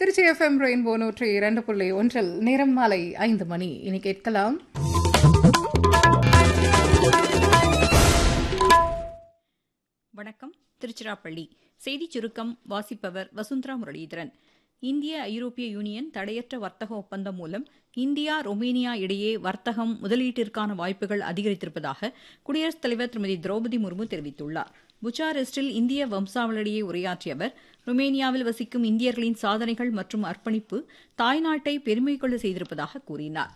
Trichy FM rainbow நூற்றி இரண்டு புள்ளி ஒன்றில் நேரம் மாலை ஐந்து மணி இனி கேட்கலாம் வணக்கம் திருச்சிராப்பள்ளி செய்திச் சுருக்கம் வாசிப்பவர் வசுந்தரா முரளீதரன் இந்திய ஐரோப்பிய யூனியன் தடையற்ற வர்த்தக ஒப்பந்தம் மூலம் இந்தியா ரொமேனியா இடையே வர்த்தகம் முதலீட்டிற்கான வாய்ப்புகள் அதிகரித்திருப்பதாக குடியரசுத் தலைவர் திருமதி திரௌபதி முர்மு தெரிவித்துள்ளார் புச்சாரெஸ்டில் இந்திய வம்சாவளியிடையே உரையாற்றிய அவர் ருமேனியாவில் வசிக்கும் இந்தியர்களின் சாதனைகள் மற்றும் அர்ப்பணிப்பு தாய்நாட்டை பெருமை கொள்ள செய்திருப்பதாக கூறினார்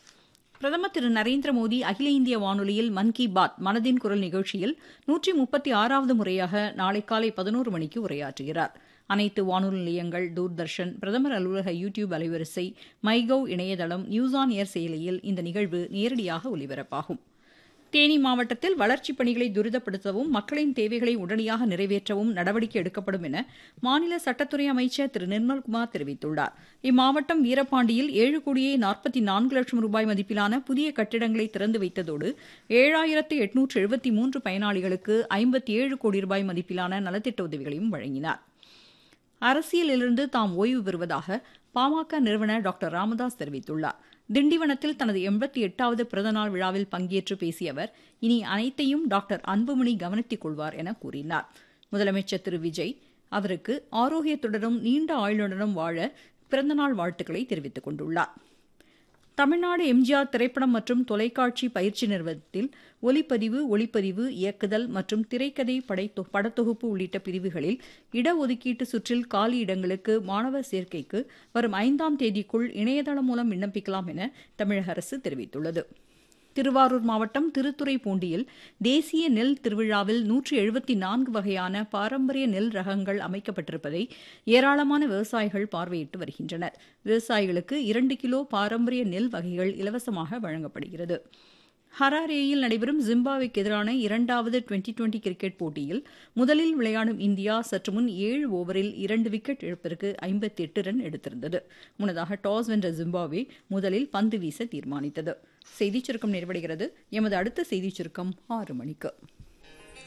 பிரதமர் திரு நரேந்திர மோடி அகில இந்திய வானொலியில் மன் கி பாத் மனதின் குரல் நிகழ்ச்சியில் நூற்றி முப்பத்தி ஆறாவது முறையாக நாளை காலை பதினோரு மணிக்கு உரையாற்றுகிறார் அனைத்து வானொலி நிலையங்கள் தூர்தர்ஷன் பிரதமர் அலுவலக யூ டியூப் அலைவரிசை மைகவ் இணையதளம் நியூஸ் ஆன் ஏர் செயலியில் இந்த நிகழ்வு நேரடியாக ஒலிபரப்பாகும் தேனி மாவட்டத்தில் வளர்ச்சிப் பணிகளை துரிதப்படுத்தவும் மக்களின் தேவைகளை உடனடியாக நிறைவேற்றவும் நடவடிக்கை எடுக்கப்படும் என மாநில சட்டத்துறை அமைச்சர் திரு நிர்மல்குமார் தெரிவித்துள்ளார் இம்மாவட்டம் வீரபாண்டியில் ஏழு கோடியே நாற்பத்தி நான்கு லட்சம் ரூபாய் மதிப்பிலான புதிய கட்டிடங்களை திறந்து வைத்ததோடு ஏழாயிரத்து எட்நூற்று எழுபத்தி மூன்று பயனாளிகளுக்கு ஐம்பத்தி ஏழு கோடி ரூபாய் மதிப்பிலான நலத்திட்ட உதவிகளையும் வழங்கினார் அரசியலிலிருந்து தாம் ஓய்வு பெறுவதாக பாமக நிறுவனர் டாக்டர் ராமதாஸ் தெரிவித்துள்ளார் திண்டிவனத்தில் தனது எண்பத்தி எட்டாவது பிறந்தநாள் விழாவில் பங்கேற்று பேசிய அவர் இனி அனைத்தையும் டாக்டர் அன்புமணி கவனித்துக் கொள்வார் என கூறினார் முதலமைச்சர் திரு விஜய் அவருக்கு ஆரோக்கியத்துடனும் நீண்ட ஆயுளுடனும் வாழ பிறந்தநாள் வாழ்த்துக்களை தெரிவித்துக் கொண்டுள்ளார் தமிழ்நாடு எம்ஜிஆர் திரைப்படம் மற்றும் தொலைக்காட்சி பயிற்சி நிறுவனத்தில் ஒலிப்பதிவு ஒளிப்பதிவு இயக்குதல் மற்றும் திரைக்கதை படைத்தொ படத்தொகுப்பு உள்ளிட்ட பிரிவுகளில் இடஒதுக்கீட்டு சுற்றில் காலி இடங்களுக்கு மாணவர் சேர்க்கைக்கு வரும் ஐந்தாம் தேதிக்குள் இணையதளம் மூலம் விண்ணப்பிக்கலாம் என தமிழக அரசு தெரிவித்துள்ளது திருவாரூர் மாவட்டம் திருத்துறைப்பூண்டியில் தேசிய நெல் திருவிழாவில் நூற்றி எழுபத்தி நான்கு வகையான பாரம்பரிய நெல் ரகங்கள் அமைக்கப்பட்டிருப்பதை ஏராளமான விவசாயிகள் பார்வையிட்டு வருகின்றனர் விவசாயிகளுக்கு இரண்டு கிலோ பாரம்பரிய நெல் வகைகள் இலவசமாக வழங்கப்படுகிறது ஹராரேயில் நடைபெறும் ஜிம்பாப்வேக்கு எதிரான இரண்டாவது டுவெண்டி டுவெண்டி கிரிக்கெட் போட்டியில் முதலில் விளையாடும் இந்தியா சற்று முன் ஏழு ஓவரில் இரண்டு விக்கெட் இழப்பிற்கு ஐம்பத்தி எட்டு ரன் எடுத்திருந்தது முன்னதாக டாஸ் வென்ற ஜிம்பாப்வே முதலில் பந்து வீச தீர்மானித்தது செய்திச் சுருக்கம் நிறைவடைகிறது எமது அடுத்த செய்திச் சுருக்கம் ஆறு மணிக்கு